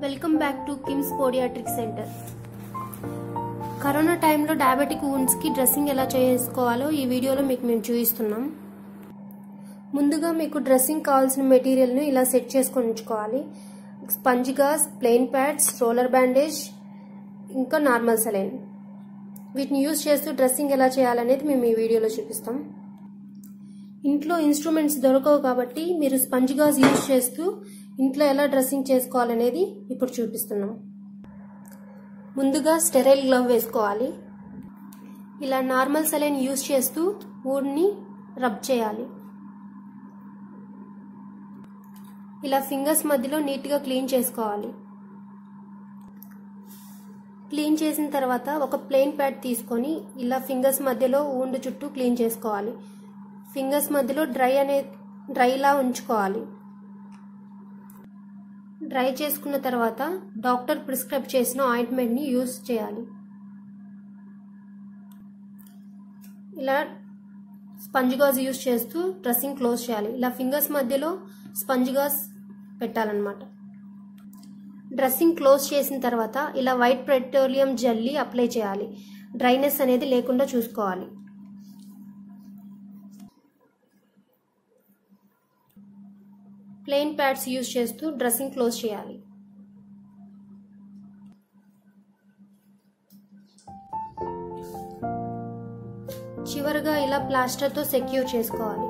welcome back to KIMS podiatric centre corona టైంలో diabetic కి dressing ఎలా చేసుకోవాలో ఈ వీడియోలో మీకు మేము చూపిస్తున్నాం ముందుగా మీకు డ్రెస్సింగ్ కావాల్సిన మెటీరియల్ను ఇలా సెట్ చేసుకొని ఉంచుకోవాలి sponge gauze plain pads roller bandage ఇంకా నార్మల్ సెలైన్ వీటిని యూజ్ చేస్తూ డ్రెస్సింగ్ ఎలా చేయాలనేది మేము ఈ వీడియోలో చూపిస్తాం ఇంట్లో ఇన్స్ట్రుమెంట్స్ దొరకవు కాబట్టి మీరు స్పంజ్ గాజ్ యూజ్ చేస్తూ ఇంట్లో ఎలా డ్రెస్సింగ్ చేసుకోవాలనేది ఇప్పుడు చూపిస్తున్నాం ముందుగా స్టెరైల్ గ్లవ్ వేసుకోవాలి ఇలా నార్మల్ సెలైన్ యూజ్ చేస్తూ వుడ్ని రబ్ చేయాలి ఇలా ఫింగర్స్ మధ్యలో నీట్గా క్లీన్ చేసుకోవాలి క్లీన్ చేసిన తర్వాత ఒక ప్లెయిన్ ప్యాడ్ తీసుకొని ఇలా ఫింగర్స్ మధ్యలో ఊండు చుట్టూ క్లీన్ చేసుకోవాలి ఫింగర్స్ మధ్యలో డ్రై అనే డ్రైలా ఉంచుకోవాలి డ్రై చేసుకున్న తర్వాత డాక్టర్ ప్రిస్క్రైబ్ చేసిన ఆయింట్మెంట్ని యూజ్ చేయాలి ఇలా స్పంజ్ గాజ్ యూజ్ చేస్తూ డ్రెస్సింగ్ క్లోజ్ చేయాలి ఇలా ఫింగర్స్ మధ్యలో స్పంజ్ గాజ్ పెట్టాలన్నమాట డ్రెస్సింగ్ క్లోజ్ చేసిన తర్వాత ఇలా వైట్ పెట్రోలియం జల్లీ అప్లై చేయాలి డ్రైనెస్ అనేది లేకుండా చూసుకోవాలి ప్లెయిన్ ప్యాడ్స్ యూజ్ చేస్తూ డ్రెస్సింగ్ క్లోజ్ చేయాలి చివరగా ఇలా ప్లాస్టర్తో సెక్యూర్ చేసుకోవాలి